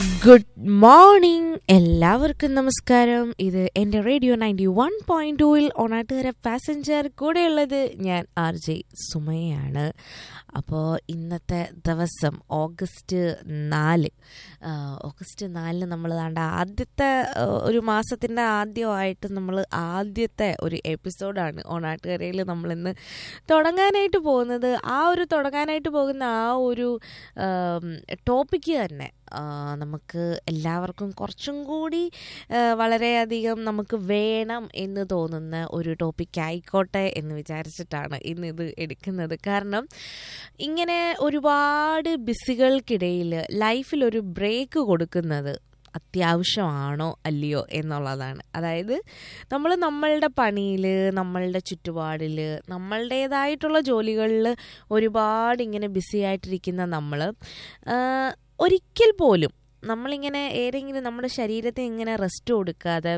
Good morning എല്ലാവർക്കും നമസ്കാരം ഇത് എൻ്റെ റേഡിയോ നയൻറ്റി വൺ പോയിന്റ് ടൂവിൽ ഓണാട്ടുകര പാസഞ്ചർ കൂടെയുള്ളത് ഞാൻ ആർ ജെ സുമയാണ് അപ്പോൾ ഇന്നത്തെ ദിവസം ഓഗസ്റ്റ് നാല് ആ, ഓഗസ്റ്റ് നാലിന് നമ്മൾ താണ്ട ആദ്യത്തെ ആ, ഒരു മാസത്തിൻ്റെ ആദ്യമായിട്ട് നമ്മൾ ആദ്യത്തെ ഒരു എപ്പിസോഡാണ് ഓണാട്ടുകരയിൽ നമ്മളിന്ന് തുടങ്ങാനായിട്ട് പോകുന്നത് ആ ഒരു തുടങ്ങാനായിട്ട് പോകുന്ന ആ ഒരു ടോപ്പിക്ക് തന്നെ ആ, നമുക്ക് എല്ലാവർക്കും കുറച്ചും കൂടി ആ, വളരെയധികം നമുക്ക് വേണം എന്ന് തോന്നുന്ന ഒരു ടോപ്പിക് ആയിക്കോട്ടെ എന്ന് വിചാരിച്ചിട്ടാണ് ഇന്ന് ഇത് എടുക്കുന്നത് കാരണം ഇങ്ങനെ ഒരുപാട് ബിസികൾക്കിടയിൽ ലൈഫിൽ ഒരു ബ്രേക്ക് കൊടുക്കുന്നത് അത്യാവശ്യമാണോ അല്ലയോ എന്നുള്ളതാണ് അതായത് നമ്മൾ നമ്മളുടെ പണിയിൽ നമ്മളുടെ ചുറ്റുപാടിൽ നമ്മളുടേതായിട്ടുള്ള ജോലികളിൽ ഒരുപാട് ഇങ്ങനെ ബിസി ആയിട്ടിരിക്കുന്ന നമ്മൾ ഒരിക്കൽ പോലും നമ്മളിങ്ങനെ ഏതെങ്കിലും നമ്മുടെ ശരീരത്തെ ഇങ്ങനെ റെസ്റ്റ് കൊടുക്കാതെ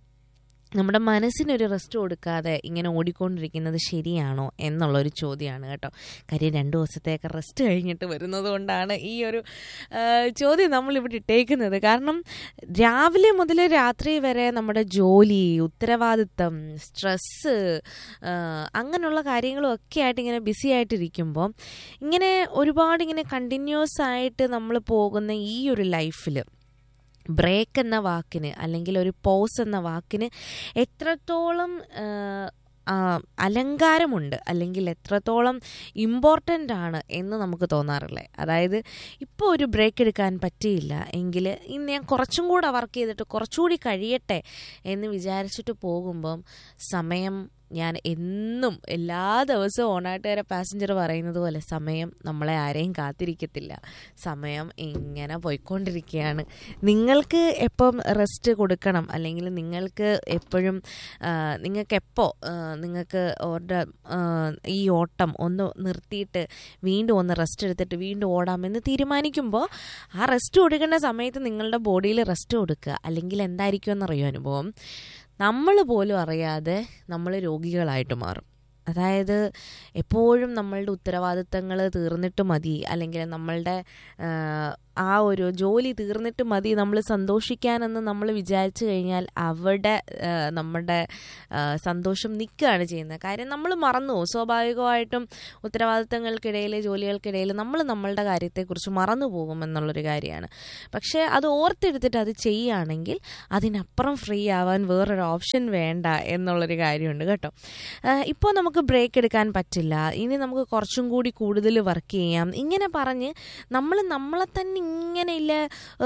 നമ്മുടെ മനസ്സിനൊരു റെസ്റ്റ് കൊടുക്കാതെ ഇങ്ങനെ ഓടിക്കൊണ്ടിരിക്കുന്നത് ശരിയാണോ എന്നുള്ളൊരു ചോദ്യമാണ് കേട്ടോ കാര്യം രണ്ട് ദിവസത്തേക്ക് റെസ്റ്റ് കഴിഞ്ഞിട്ട് വരുന്നത് കൊണ്ടാണ് ഈ ഒരു ആ, ചോദ്യം നമ്മളിവിടെ ഇട്ടേക്കുന്നത് കാരണം രാവിലെ മുതൽ രാത്രി വരെ നമ്മുടെ ജോലി ഉത്തരവാദിത്തം സ്ട്രെസ്സ് അങ്ങനെയുള്ള കാര്യങ്ങളും ഒക്കെ ആയിട്ട് ഇങ്ങനെ ബിസി ആയിട്ടിരിക്കുമ്പോൾ ഇങ്ങനെ ഒരുപാട് ഇങ്ങനെ കണ്ടിന്യൂസ് ആയിട്ട് നമ്മൾ പോകുന്ന ഈ ഒരു ലൈഫിൽ ബ്രേക്ക് എന്ന വാക്കിന് അല്ലെങ്കിൽ ഒരു പോസ് എന്ന വാക്കിന് എത്രത്തോളം ആ, ആ, അലങ്കാരമുണ്ട് അല്ലെങ്കിൽ എത്രത്തോളം ഇമ്പോർട്ടൻ്റ് ആണ് എന്ന് നമുക്ക് തോന്നാറില്ലേ അതായത് ഇപ്പോൾ ഒരു ബ്രേക്ക് എടുക്കാൻ പറ്റിയില്ല എങ്കിൽ ഇന്ന് ഞാൻ കുറച്ചും കൂടെ വർക്ക് ചെയ്തിട്ട് കുറച്ചുകൂടി കഴിയട്ടെ എന്ന് വിചാരിച്ചിട്ട് പോകുമ്പം സമയം ഞാൻ എന്നും എല്ലാ ദിവസവും ഓണാട്ടുകാരെ പാസഞ്ചർ പറയുന്നത് പോലെ സമയം നമ്മളെ ആരെയും കാത്തിരിക്കത്തില്ല സമയം ഇങ്ങനെ പോയിക്കൊണ്ടിരിക്കുകയാണ് നിങ്ങൾക്ക് എപ്പം റെസ്റ്റ് കൊടുക്കണം അല്ലെങ്കിൽ നിങ്ങൾക്ക് എപ്പോഴും ആ, നിങ്ങൾക്ക് എപ്പോൾ നിങ്ങൾക്ക് ഓരുടെ ആ, ഈ ഓട്ടം ഒന്ന് നിർത്തിയിട്ട് വീണ്ടും ഒന്ന് റെസ്റ്റ് എടുത്തിട്ട് വീണ്ടും ഓടാമെന്ന് തീരുമാനിക്കുമ്പോൾ ആ റെസ്റ്റ് കൊടുക്കേണ്ട സമയത്ത് നിങ്ങളുടെ ബോഡിയിൽ റെസ്റ്റ് കൊടുക്കുക അല്ലെങ്കിൽ എന്തായിരിക്കും എന്നറിയോ അനുഭവം നമ്മൾ പോലും അറിയാതെ നമ്മൾ രോഗികളായിട്ട് മാറും അതായത് എപ്പോഴും നമ്മളുടെ ഉത്തരവാദിത്തങ്ങൾ തീർന്നിട്ട് മതി അല്ലെങ്കിൽ നമ്മളുടെ ആ, ആ ഒരു ജോലി തീർന്നിട്ട് മതി നമ്മൾ സന്തോഷിക്കാനെന്ന് നമ്മൾ വിചാരിച്ചു കഴിഞ്ഞാൽ അവിടെ ആ, നമ്മുടെ ആ, സന്തോഷം നിൽക്കുകയാണ് ചെയ്യുന്നത് കാര്യം നമ്മൾ മറന്നു പോകും. സ്വാഭാവികമായിട്ടും ഉത്തരവാദിത്തങ്ങൾക്കിടയിൽ ജോലികൾക്കിടയിൽ നമ്മൾ നമ്മളുടെ കാര്യത്തെക്കുറിച്ച് മറന്നു പോകും എന്നുള്ളൊരു കാര്യമാണ് പക്ഷേ അത് ഓർത്തെടുത്തിട്ട് അത് ചെയ്യുകയാണെങ്കിൽ അതിനപ്പുറം ഫ്രീ ആവാൻ വേറൊരു ഓപ്ഷൻ വേണ്ട എന്നുള്ളൊരു കാര്യമുണ്ട് കേട്ടോ ഇപ്പോൾ നമുക്ക് ബ്രേക്ക് എടുക്കാൻ പറ്റില്ല ഇനി നമുക്ക് കുറച്ചും കൂടി കൂടുതൽ വർക്ക് ചെയ്യാം ഇങ്ങനെ പറഞ്ഞ് നമ്മൾ നമ്മളെ തന്നെ ഇങ്ങനെ ഇല്ല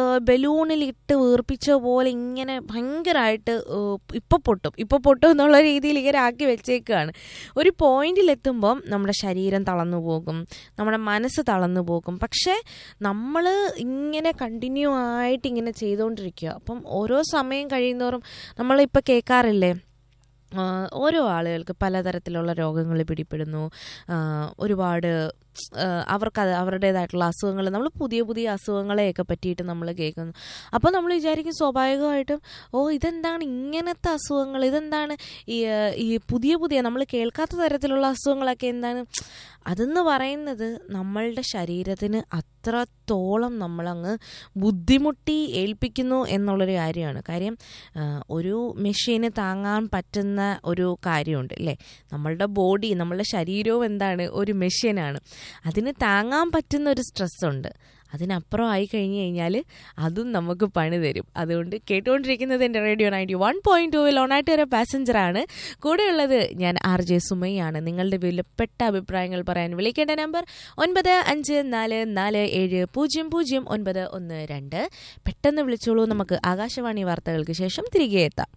ബലൂണിൽ ഇട്ട് വീർപ്പിച്ച പോലെ ഇങ്ങനെ ഭയങ്കരമായിട്ട് ഇപ്പോൾ പൊട്ടും ഇപ്പോൾ പൊട്ടും എന്നുള്ള രീതിയിൽ ഇങ്ങനെ ആക്കി വെച്ചേക്കുകയാണ് ഒരു പോയിന്റിൽ എത്തുമ്പം നമ്മുടെ ശരീരം തളർന്നു പോകും നമ്മുടെ മനസ്സ് തളർന്നു പോകും പക്ഷേ നമ്മൾ ഇങ്ങനെ കണ്ടിന്യൂ ആയിട്ട് ഇങ്ങനെ ചെയ്തുകൊണ്ടിരിക്കുക അപ്പം ഓരോ സമയം കഴിയുന്നോറും നമ്മളിപ്പോൾ കേൾക്കാറില്ലേ ആ, ഓരോ ആളുകൾക്ക് പലതരത്തിലുള്ള രോഗങ്ങൾ പിടിപ്പെടുന്നു ആ, ഒരുപാട് ആ, അവർക്കത് അവരുടേതായിട്ടുള്ള അസുഖങ്ങൾ നമ്മൾ പുതിയ പുതിയ അസുഖങ്ങളെയൊക്കെ പറ്റിയിട്ട് നമ്മൾ കേൾക്കുന്നു അപ്പോൾ നമ്മൾ വിചാരിക്കും സ്വാഭാവികമായിട്ടും ഓ ഇതെന്താണ് ഇങ്ങനത്തെ അസുഖങ്ങൾ ഇതെന്താണ് ഈ ആ, ഈ പുതിയ പുതിയ നമ്മൾ കേൾക്കാത്ത തരത്തിലുള്ള അസുഖങ്ങളൊക്കെ എന്താണ് അതെന്ന് പറയുന്നത് നമ്മളുടെ ശരീരത്തിന് അത്രത്തോളം നമ്മളങ്ങ് ബുദ്ധിമുട്ടി ഏൽപ്പിക്കുന്നു എന്നുള്ളൊരു കാര്യമാണ് കാര്യം ആ, ഒരു മെഷീന് താങ്ങാൻ പറ്റുന്ന ഒരു കാര്യമുണ്ട് അല്ലേ നമ്മളുടെ ബോഡി നമ്മളുടെ ശരീരവും എന്താണ് ഒരു മെഷീനാണ് അതിന് താങ്ങാൻ പറ്റുന്ന ഒരു സ്ട്രെസ് ഉണ്ട് അതിനപ്പുറം ആയി കഴിഞ്ഞു കഴിഞ്ഞാൽ അതും നമുക്ക് പണി തരും അതുകൊണ്ട് കേട്ടുകൊണ്ടിരിക്കുന്നത് എൻ്റെ റേഡിയോ നയൻറ്റി വൺ പോയിന്റ് ടൂവിൽ ഓണാട്ടുകര പാസഞ്ചറാണ് കൂടെയുള്ളത് ഞാൻ ആർ ജെ സുമയാണ് നിങ്ങളുടെ വിലപ്പെട്ട അഭിപ്രായങ്ങൾ പറയാൻ വിളിക്കേണ്ട നമ്പർ ഒൻപത് അഞ്ച് നാല് നാല് ഏഴ് പൂജ്യം പൂജ്യം ഒൻപത് ഒന്ന് രണ്ട് പെട്ടെന്ന് വിളിച്ചോളൂ നമുക്ക് ആകാശവാണി വാർത്തകൾക്ക് ശേഷം തിരികെ എത്താം